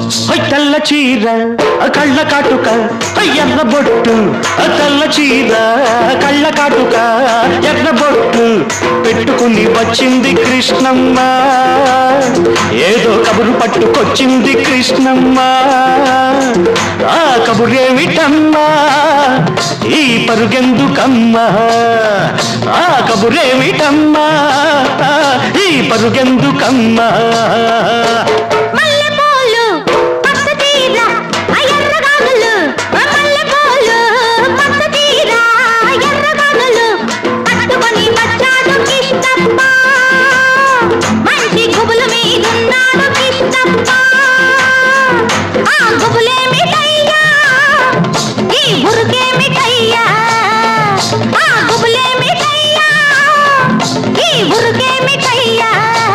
High తెల్ల చీర కళ్ళ కాటుక హై ఎర్ర బొట్టు తెల్ల చీర కళ్ళ కాటుక ఎర్ర బొట్టు పెట్టుకుని వచ్చింది కృష్ణమ్మ ఏదో కబురు పట్టుకొచ్చింది కృష్ణమ్మ ఆ కబురేమిటమ్మా ఈ పరుగెందుకమ్మా ఆ కబురేమిటమ్మా ఈ పరుగెందుకమ్మా మల్లెపూలు పచ్చ తీర ఎర్రగానులు మల్లెపూలు పచ్చ తీర ఎర్రగానులు పట్టుకొని వచ్చాడు కిష్టప్ప మంచి గుబులు మీదున్నాడు కిష్టప్ప ఆ గుబులేమిటయ్యా ఈ బురుకేమిటయ్యా ఆ గుబులేమిటయ్యా ఈ బురుకేమిటయ్యా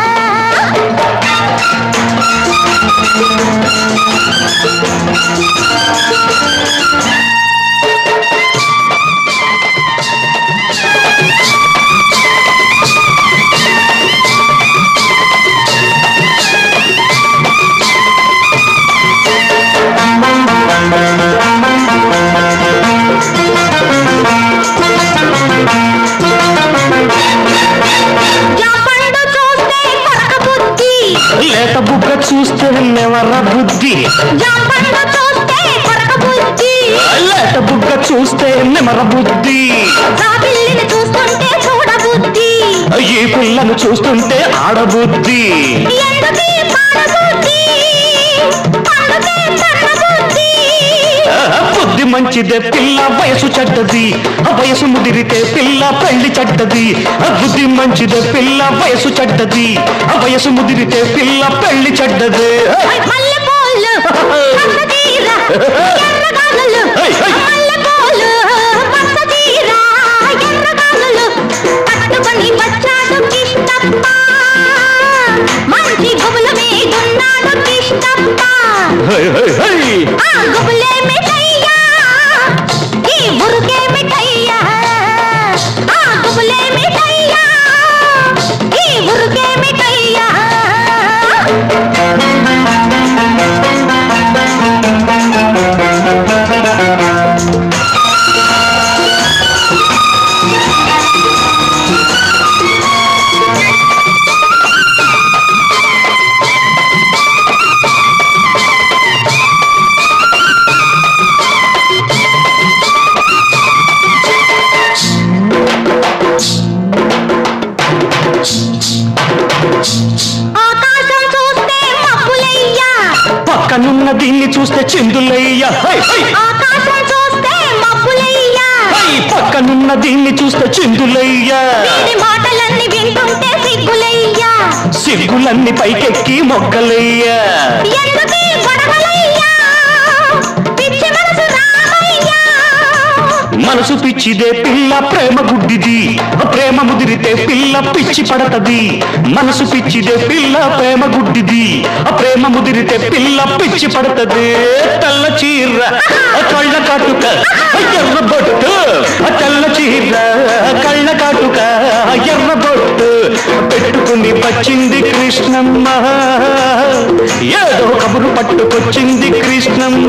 జాపండు చూస్తే కొరక బుద్ధి లేత బుగ్గ చూస్తే నెవర బుద్ధి జాపండు చూస్తే కొరక బుద్ధి లేత బుగ్గ చూస్తే నెమర బుద్ధి జాబిల్లిని చూస్తుంటే చూడ బుద్ధి ఈ పిల్లను చూస్తుంటే ఆడబుద్ధి ఎందుకీ పాడ బుద్ధి పండుకే పన్న బుద్ధి ఆ, బుద్ధి మంచిదే పిల్ల వయసు చెడ్డది ఆ వయసు ముదిరితే పిల్ల పెళ్లి చెడ్డది ఆ బుద్ధి మంచిదే పిల్ల వయసు చెడ్డది ఆ వయసు ముదిరితే పిల్ల పెళ్లి చెడ్డది మల్లెపూలు పచ్చ తీర ఎర్రగానులు హై, హై. మల్లెపూలు పచ్చ తీర ఎర్రగానులు పట్టుకొని వచ్చాడు కిష్టప్ప మంచి గుబులు మీదున్నాడు కిష్టప్ప హై, హై, హై. ఆ గుబులేమిటయ్యా ఈ బురుకేమిటయ్యా ఆ గుబులేమిటయ్యా ఈ బురుకేమిటయ్యా ఆకాశం చూస్తే మబ్బులయ్యా పక్కనున్న దీన్ని చూస్తే చిందులయ్య హై, హై. ఆకాశం చూస్తే మబ్బులయ్యా హై, పక్కనున్న దీన్ని చూస్తే చిందులయ్య వీడి మాటలన్నీ వింటుంటే సిగ్గులయ్యా సిగ్గులన్నీ పైకెక్కి మొగ్గలయ్య ఎందుకీ గొడవలయ్యా పిచ్చి మనసు రామయ్యా మనసు పిచ్చిదే పిల్ల ప్రేమ గుడ్డిది ప్రేమ ముదిరితే పిల్ల పిచ్చి పడతది మనసు పిచ్చిదే పిల్ల ప్రేమ గుడ్డిది ప్రేమ ముదిరితే పిల్ల పిచ్చి పడతది తెల్ల చీర కళ్ళ కాటుక ఎర్ర బొట్టు తెల్ల చీర కళ్ళ కాటుక ఎర్ర బొట్టు పెట్టుకుని వచ్చింది కృష్ణమ్మ ఏదో కబురు పట్టుకొచ్చింది కృష్ణమ్మ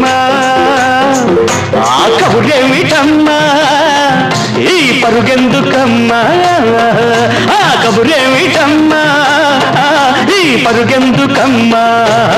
ఆ కబురేమిటమ్మా ఈ పరుగెందుకమ్మా ఆ కబురేమిటమ్మా ఈ పరుగెందుకమ్మా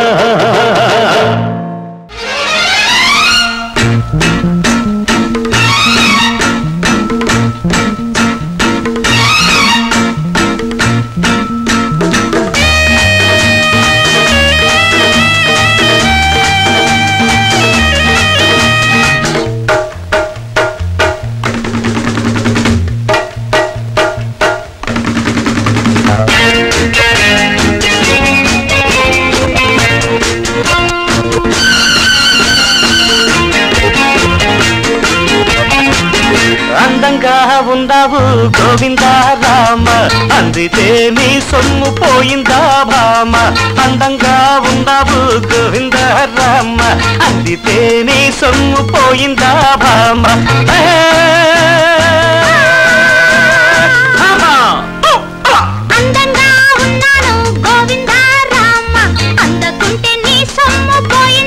అందంగా ఉందావు గోవిందా రామ అందితే నీ సొమ్ము పోయిందా భామ అందంగా ఉందావు గోవిందా రామ అందితే నీ సొమ్ము పోయిందా భామ ఏ! భామ! అందంగా ఉన్నాను గోవిందా రామ అందకుంటే నీ సొమ్ము పోయిందా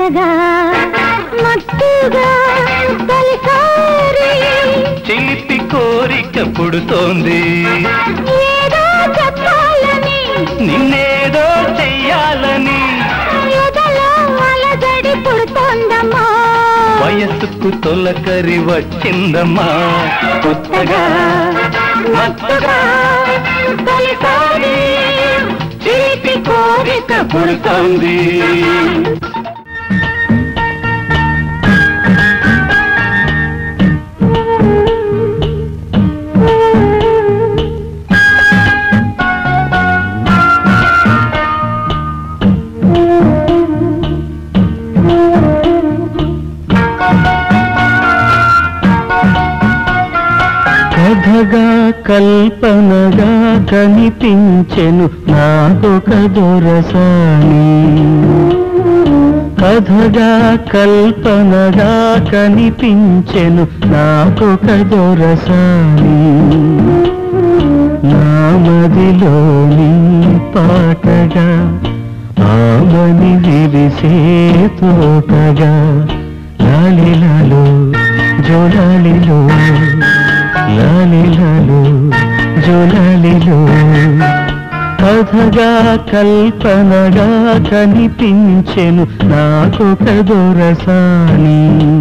కొత్తగా మత్తుగా తొలిసారి చిలిపి కోరిక పుడుతోంది ఏదో చెప్పాలని నిన్నేదో చెయ్యాలని ఎదలో అలజడి పుడుతోందమ్మా వయస్సుకు తొలకరి వచ్చిందమ్మా కొత్తగా మత్తుగా తొలిసారి చిలిపి కోరిక పుడుతోంది కథగా కల్పనగా కనిపించెను నాకొక దొరసాని కథగా కల్పనగా కనిపించెను నాకొక దొరసాని నా మదిలోని పాటగా ఆమని విరిసే తోటగా లాలిలలో జోలాలిలో లాలిలలో జోలాలిలో కథగా కల్పనగా కనిపించెను నాకొక దొరసాని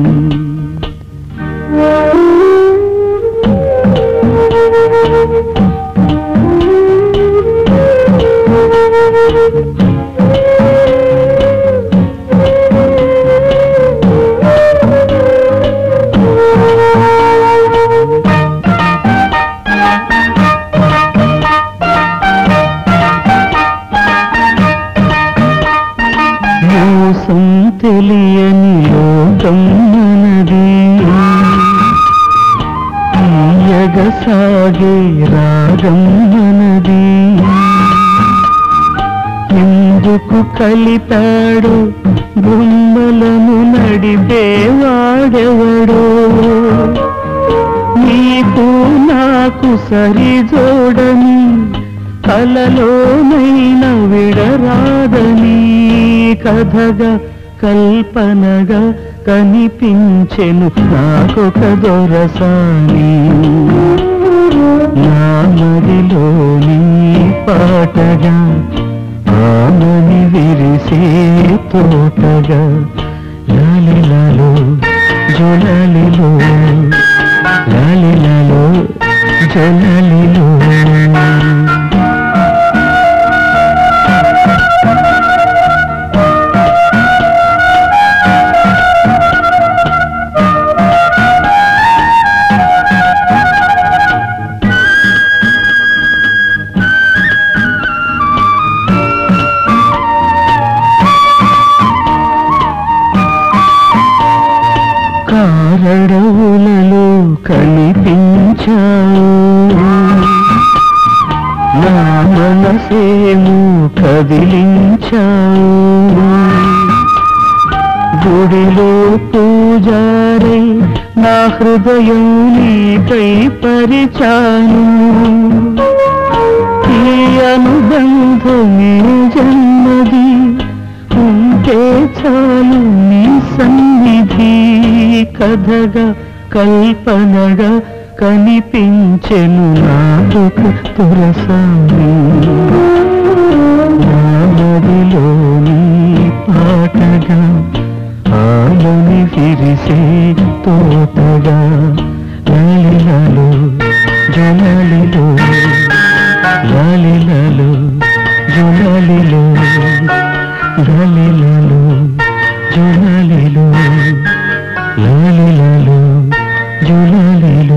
మోసం తెలియని లోకం మనది తీయగసాగే రాగం మనది ఎందుకు కలిపాడు బొమ్మలను నడిపేవాడెవడో నీకు నాకు సరి జోడని కలలోనైన విడరాదని కథగా కల్పనగా కనిపించెను నాకొక దొరసాని నా మదిలోని పాటగా ఆమని విరిసే తోటగా లాలిలలో జొలాలిలో లాలిలలో జొలాలిలో కారడవులలో కనిపించావు నా మనసేము కదిలించావు గుడిలో పూజారై నా హృదయం నీకై పరిచాను ఈ అనుబంధమే జన్మది ఉంటే చాలు నీ సన్నిధి కథగా కల్పనగా కనిపించెను నాకొక తురసాని నా మదిలోని పాటగా ఆలని విరిసే తోటగా లాలిలలో జలాలిలో లాలిలలో జలాలిలో లాలిలలో జలాలిలో లాలిలలో జలాలిలో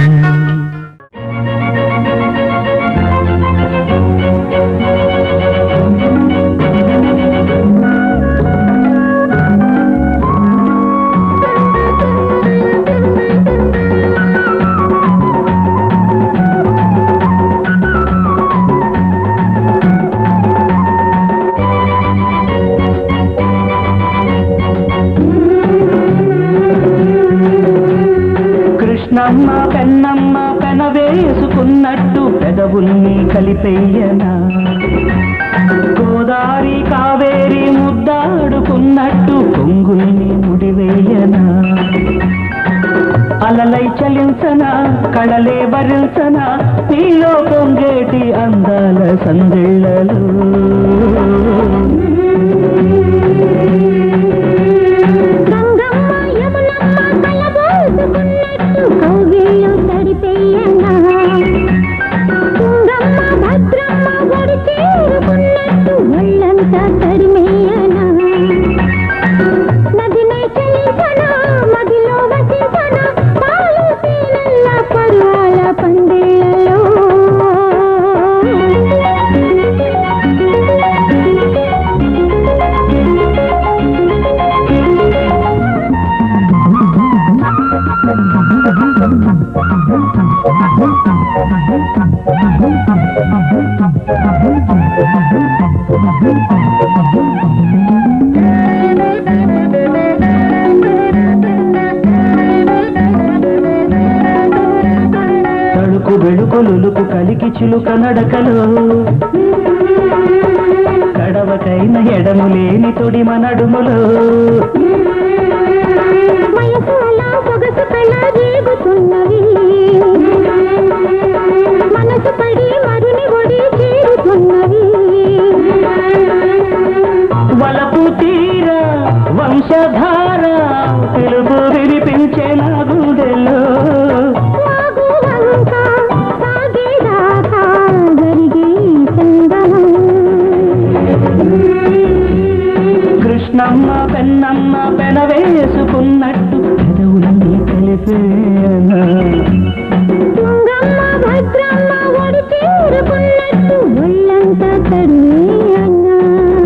కృష్ణమ్మ పెన్నమ్మ పెన వేసుకున్నట్టు పెదవుల్ని కలిపెయ్యనా గోదారి కావేరి ముద్దాడుకున్నట్టు కొంగు పొంగుల్ని ముడివేయనా అలలై చలించనా కళలే వరించనా నీలో పొంగేటి అందాల సందిళ్ళలు గంగమ్మ యమునమ్మ కలబోసుకున్నట్టు కౌగిళ్ళు తడిపెయ్యనా తుంగమ్మ భద్రమ్మ ఒడి చేరుకున్నట్టు ఒళ్ళంతా తడిమెయ్యనా నదినై చలించనా మదిలో వసించనా పాలు తేనెల్ల పరువాల పందిళ్ళలో తడుకు వెడుకు లులుకు కలికి చిలుక నడకలు కడవకైన ఎడము లేని తొడిమ నడుములు వయసుల సొగసు కళ రేగుతున్నవి మనసు పడి మరుని ఒడి చేరుతున్నవి వలపు తీర వంశధార పిలుపు వినిపించే నా గుండెల్లో వాగు వంక సాగేదాకా జరిగే సంగమం కృష్ణమ్మ పెన్నమ్మ పెనవేసుకున్నట్టు పెదవులన్నీ కలిపేనా తుంగమ్మ భద్రమ్మ ఒడి చేరుకున్నట్టు ఒళ్ళంతా తడిమే అన్నా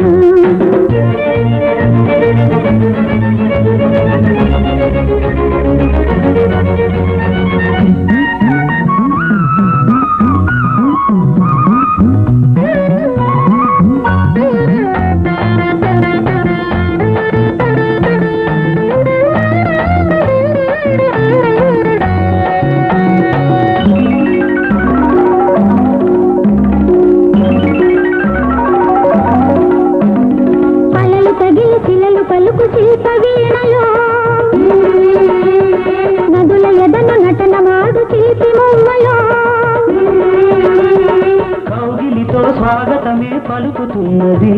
అలలు తగిలి శిలలు పలుకు శిల్ప వీణలో నదుల ఎదను నటన మాడు శిల్పి మొమ్మలో కౌగిలితో స్వాగతమే పలుకుతున్నది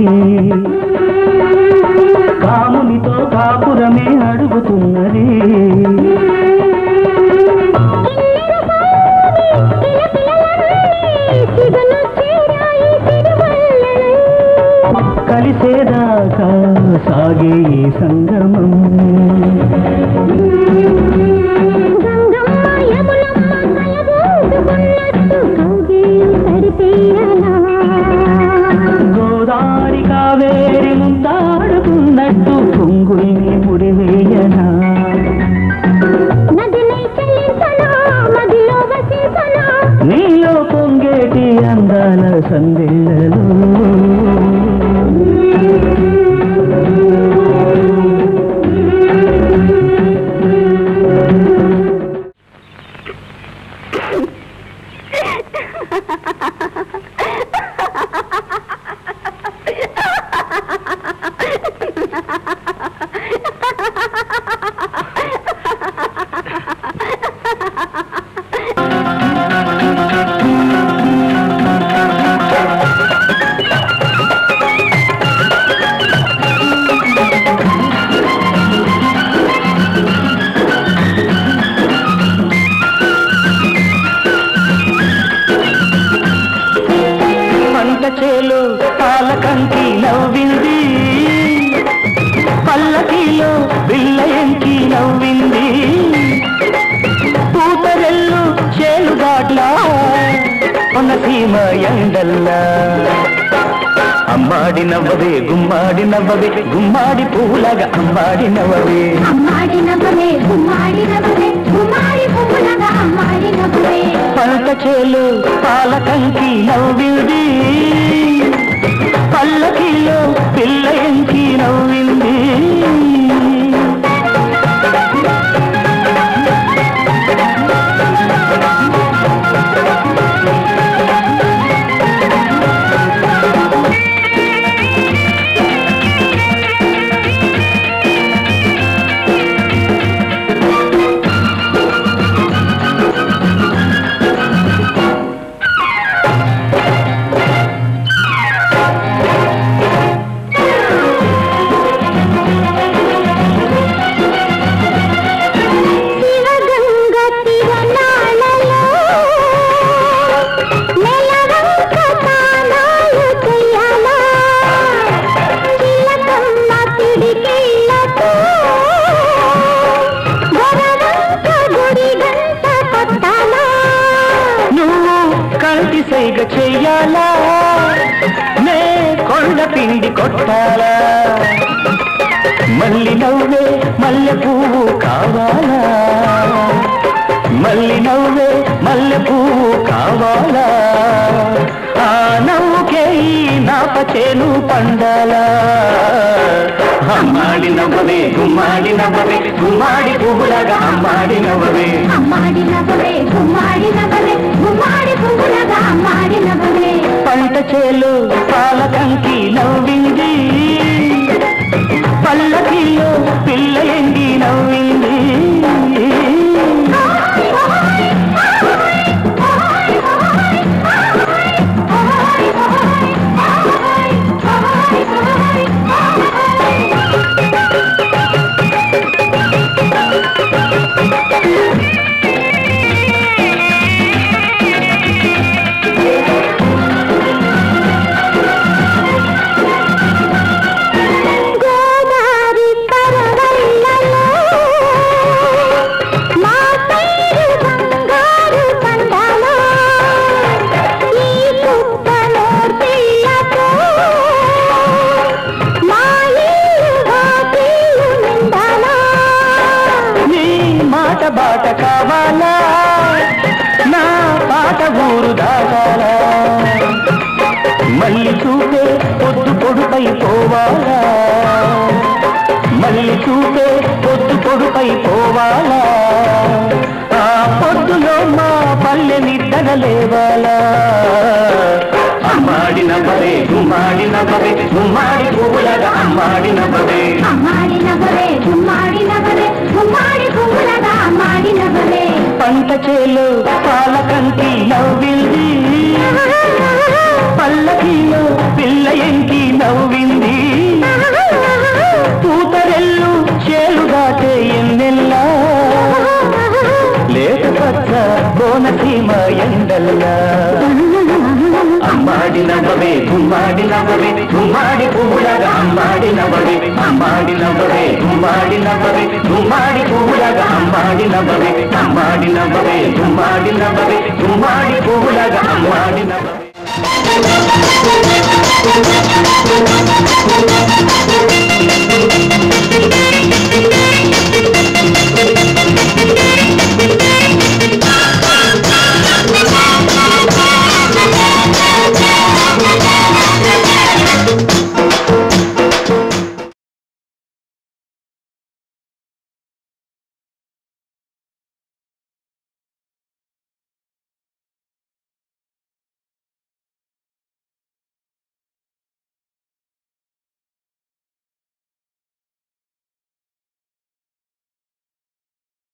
కామునితో కాపురమే అడుగుతున్నది కలిసేదాకా సాగే ఈ సంగమం గంగమ్మ యమునమ్మ కలబోసుకున్నట్టు కౌగిళ్ళు తడిపేయనా గోదారి కావేరి ముందాడుకున్నట్టు పొంగుల్ని ముడివేయనా నదినై చలించనా మదిలో వసించనా నీలో పొంగేటి అందాల సందిళ్ళలో పంట చేలు పాలకంకి నవ్వింది పల్లకిలో బిల్ల ఎంకి నవ్వింది పూతరెల్లు చేలు దాట్లా కొనసీమ ఎండల్లా అమ్మాడి నవ్వవే గుమ్మాడి నవ్వవే గుమ్మాడి పూలగా అమ్మాడి నవ్వవే అమ్మాడి నవ్వవే గుమ్మాడి నవ్వవే గుమ్మాడి పువ్వులగా అమ్మాడి నవ్వవే పంట చేలు పాలకంకి నవ్వింది పల్లకిలో పిల్ల ఎంకి నవ్వింది పిండి కొట్టాలా మల్లి నవ్వే మల్లె పువ్వు కావాలా మల్లి నవ్వే మల్లె పువ్వు కావాలా ఆ నవ్వుకే ఈ నాప చేను పండాలా అమ్మాడి నవ్వవే గుమ్మాడి నవ్వవే గుమ్మాడి పువ్వులాగా అమ్మాడి నవ్వవే అమ్మాడి నవ్వవే గుమ్మాడి నవ్వవే గుమ్మాడి పువ్వులగా అమ్మాడి నవ్వవే పంట చేలు పాలకంకి నవ్వింది పల్లకిలో పిల్ల ఎండి నవ్వింది గోదారి పరవళ్ళలో మా పైరు బంగారు పండాలో ఈ పుట్టలో పిల్లతో మా ఇల్లు వాకిళ్ళు నిండాలో నీ మాట బాట కావాలా నా పాట ఊరు దాటాలా మళ్ళీ చూపే పొద్దు పొడుపై పోవాలా మళ్ళీ చూపే పొద్దు పొడుపై పోవాలా ఆ పొద్దులో మా పల్లె నిద్దన లేవాలా అమ్మాడి నవ్వవే గుమ్మాడి నవ్వవే గుమ్మాడి పువ్వులగా అమ్మాడి నవ్వవే అమ్మాడి నవ్వవే గుమ్మాడి నవ్వవే గుమ్మాడి పువ్వులగా అమ్మాడి నవ్వవే పంట చేలు పాలకంకి నవ్వింది పల్లకిలో పిల్ల ఎంకి నవ్వింది పూతరెల్లు చేలు దాటే ఎన్నెల్లా లేత పచ్చ కోనసీమ ఎండల్లా అమ్మాడి నవ్వవే గుమ్మాడి నవ్వవే గుమ్మాడి పువ్వులాగా అమ్మాడి నవ్వవే అమ్మాడి నవ్వవే గుమ్మాడి నవ్వవే గుమ్మాడి పువ్వులాగా అమ్మాడి నవ్వవే అమ్మాడి నవ్వవే గుమ్మాడి నవ్వవే గుమ్మాడి పువ్వులాగా అమ్మాడి నవ్వవే